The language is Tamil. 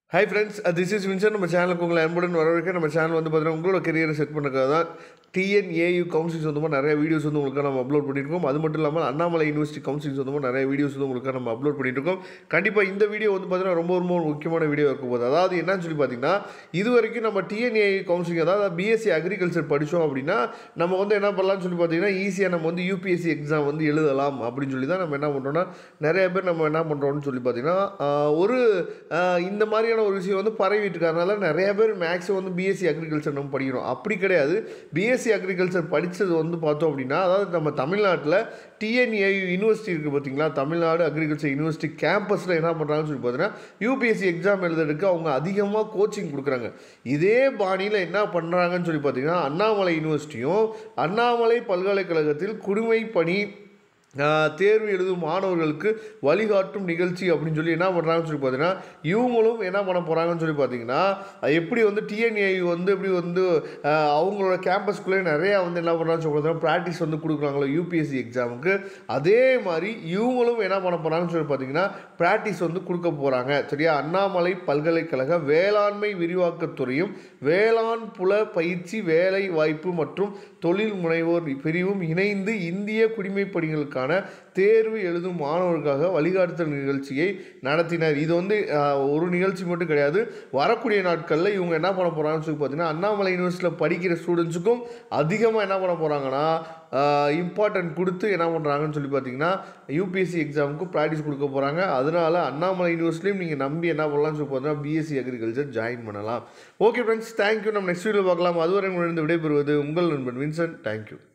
hi friends this is Vinson நம்ம சேனலுக்கு உங்களை அன்புடன் வரவேற்க நம்ம சேனல் வந்து பார்த்தீங்கன்னா உங்களோட கெரியரை செட் பண்ணுறதுக்காக தான் டிஎன்ஏயு கவுன்சிலிங் சொந்தமாக நிறைய வீடியோஸ் வந்து உங்களுக்கு நம்ம அப்லோட் பண்ணியிருக்கோம் அது மட்டும் இல்லாமல் அண்ணாமலை யூனிவர்சிட்டி கவுன்சிலிங் சொந்தமாக நிறைய வீடியோஸ் வந்து உங்களுக்கு நம்ம அப்லோட் பண்ணியிருக்கோம் கண்டிப்பாக இந்த வீடியோ வந்து பார்த்தீங்கன்னா ரொம்ப ரொம்ப ஒரு முக்கியமான வீடியோ இருக்கும் போது அதாவது என்னன்னு சொல்லி பார்த்தீங்கன்னா இது வரைக்கும் நம்ம டிஎன்ஏ கவுன்சிலிங் அதாவது பிஎஸ்சி அக்ரிகல்ச்சர் படித்தோம் அப்படின்னா நம்ம வந்து என்ன பண்ணலாம்னு சொல்லி பார்த்தீங்கன்னா ஈஸியாக நம்ம வந்து யூபிஎஸ்சி எக்ஸாம் வந்து எழுதலாம் அப்படின்னு சொல்லி தான் நம்ம என்ன பண்ணுறோம்னா நிறைய பேர் நம்ம என்ன பண்ணுறோம்னு சொல்லி பார்த்தீங்கன்னா ஆஹ், ஒரு ஆஹ், இந்த மாதிரியான ஒரு விஷயம் வந்து பரவிட்டு இருக்கறனால நிறைய பேர் மேக்ஸிமம் வந்து பிஎஸ்சி அக்ரிகல்ச்சர் நம்ம படிக்கிறோம் அப்படி கிடையாது பிஎஸ்சி அக்ரிகல்ச்சர் படித்தது வந்து பார்த்தோம் அப்படின்னா அதாவது நம்ம தமிழ்நாட்டில் டிஎன்ஏ யூனிவர்சிட்டி இருக்குது பார்த்தீங்களா தமிழ்நாடு அக்ரிகல்ச்சர் யூனிவர்சிட்டி கேம்பஸில் என்ன பண்ணுறாங்கன்னு சொல்லி பார்த்தீங்கன்னா யூபிஎஸ்சி எக்ஸாம் எழுதுறதுக்கு அவங்க அதிகமாக கோச்சிங் கொடுக்குறாங்க இதே பாணியில் என்ன பண்ணுறாங்கன்னு சொல்லி பார்த்தீங்கன்னா அண்ணாமலை யூனிவர்சிட்டியும் அண்ணாமலை பல்கலைக்கழகத்தில் குடிமை பணி ஆஹ், தேர்வு எழுதும் மாணவர்களுக்கு வழிகாட்டும் நிகழ்ச்சி அப்படின்னு சொல்லி என்ன பண்ணுறாங்கன்னு சொல்லி பார்த்தீங்கன்னா இவங்களும் என்ன பண்ண போகிறாங்கன்னு சொல்லி பார்த்தீங்கன்னா அது எப்படி வந்து டிஎன்ஏ வந்து எப்படி வந்து ஆஹ், அவங்களோட கேம்பஸ்குள்ளே நிறையா வந்து என்ன பண்ணுறாங்கன்னு சொல்லி பார்த்தீங்கன்னா ப்ராக்டிஸ் வந்து கொடுக்குறாங்களோ யூபிஎஸ்சி எக்ஸாமுக்கு அதே மாதிரி இவங்களும் என்ன பண்ண போகிறாங்கன்னு சொல்லி பார்த்தீங்கன்னா ப்ராக்டிஸ் வந்து கொடுக்க போகிறாங்க சரியா அண்ணாமலை பல்கலைக்கழக வேளாண்மை விரிவாக்கத்துறையும் வேளாண் புல பயிற்சி வேலை வாய்ப்பு மற்றும் தொழில் முனைவோர் பிரிவும் இணைந்து இந்திய குடிமைப் பணிகளுக்கான தேர்வு எழுதும் மாணவர்களுக்காக வழிகாட்டுதல் நிகழ்ச்சியை நடத்தினர் இது வந்து ஆஹ், ஒரு நிகழ்ச்சி மட்டும் கிடையாது வரக்கூடிய நாட்களில் இவங்க என்ன பண்ண போகிறாங்கன்னு சொல்லி பார்த்தீங்கன்னா அண்ணாமலை யூனிவர்சிட்டியில் படிக்கிற ஸ்டூடெண்ட்ஸுக்கும் அதிகமாக என்ன பண்ண போகிறாங்கன்னா இம்பார்ட்டன்ட் கொடுத்து என்ன பண்ணுறாங்கன்னு சொல்லி பார்த்தீங்கன்னா யூபிஎஸ்சி எக்ஸாமுக்கு ப்ராக்டிஸ் கொடுக்க போகிறாங்க அதனால அண்ணாமலை யூனிவர்சிட்டியும் நீங்கள் நம்பி என்ன பண்ணலாம்னு சொல்லி பார்த்தீங்கன்னா பிஎஸ்சி அக்ரிகல்ச்சர் ஜாயின் பண்ணலாம் ஓகே ஃப்ரெண்ட்ஸ் தேங்க்யூ நம்ம நெக்ஸ்ட் வீடியோ பார்க்கலாம் அதுவரை உங்களிடம் விடைபெறுவது உங்கள் நண்பன் வின்சென்ட் தேங்க்யூ